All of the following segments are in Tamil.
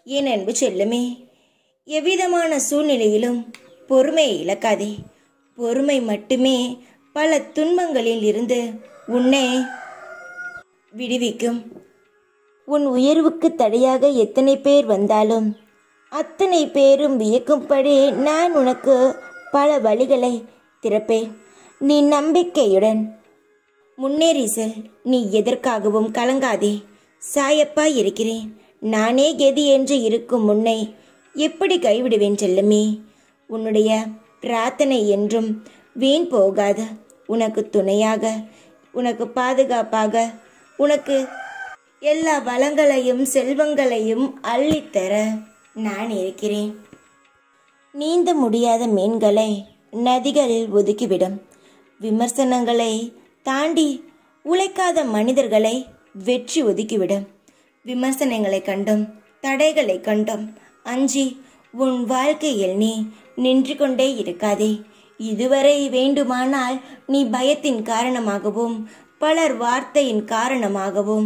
என் அன்பு செல்லுமே எவ்விதமான சூழ்நிலையிலும் பொறுமையை இழக்காதே பொறுமை மட்டுமே பல துன்பங்களில் இருந்து உன்னை விடுவிக்கும் உன் உயர்வுக்கு தடையாக எத்தனை பேர் வந்தாலும் அத்தனை பேரும் வியக்கும்படி நான் உனக்கு பல வழிகளை திறப்பேன் நீ நம்பிக்கையுடன் முன்னேறி செல் நீ எதற்காகவும் கலங்காதே சாயப்பா இருக்கிறேன் நானே கெதி என்று இருக்கும் முன்னை எப்படி கைவிடுவேன் செல்லமே உன்னுடைய பிரார்த்தனை என்றும் வீண் போகாது உனக்கு துணையாக உனக்கு பாதுகாப்பாக உனக்கு எல்லா வளங்களையும் செல்வங்களையும் அள்ளித்தர நான் இருக்கிறேன் நீந்த முடியாத மீன்களை நதிகளில் ஒதுக்கிவிடும் விமர்சனங்களை தாண்டி உழைக்காத மனிதர்களை வெற்றி ஒதுக்கிவிடும் விமர்சனங்களை கண்டும் தடைகளை கண்டும் அஞ்சி உன் வாழ்க்கையில் நீ நின்று கொண்டே இருக்காதே இதுவரை வேண்டுமானால் நீ பயத்தின் காரணமாகவும் பலர் வார்த்தையின் காரணமாகவும்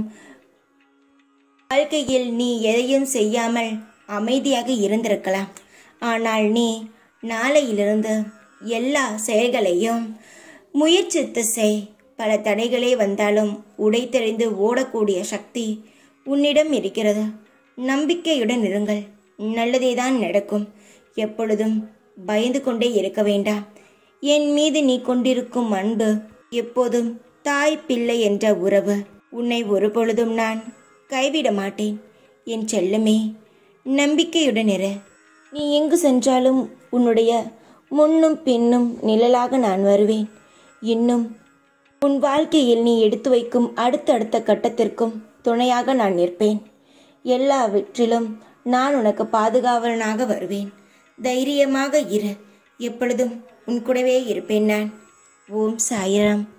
வாழ்க்கையில் நீ எதையும் செய்யாமல் அமைதியாக இருந்திருக்கலாம் ஆனால் நீ நாளையிலிருந்து எல்லா செயல்களையும் முயற்சித்து செய் பல தடைகளே வந்தாலும் உடைத்தெறிந்து ஓடக்கூடிய சக்தி உன்னிடம் இருக்கிறது நம்பிக்கையுடன் இருங்கள் நல்லதே தான் நடக்கும் எப்பொழுதும் பயந்து கொண்டே இருக்க வேண்டாம் என் மீது நீ கொண்டிருக்கும் அன்பு எப்போதும் தாய் பிள்ளை என்ற உறவு உன்னை ஒருபொழுதும் நான் கைவிட மாட்டேன் என் செல்லமே நம்பிக்கையுடன் இரு நீ எங்கு சென்றாலும் உன்னுடைய முன்னும் பின்னும் நிழலாக நான் வருவேன் இன்னும் உன் வாழ்க்கையில் நீ எடுத்து வைக்கும் அடுத்தடுத்த கட்டத்திற்கும் துணையாக நான் நிற்பேன் எல்லாவற்றிலும் நான் உனக்கு பாதுகாவலனாக வருவேன் தைரியமாக இரு எப்பொழுதும் உன் கூடவே இருப்பேன் நான் ஓம் சாயிராம்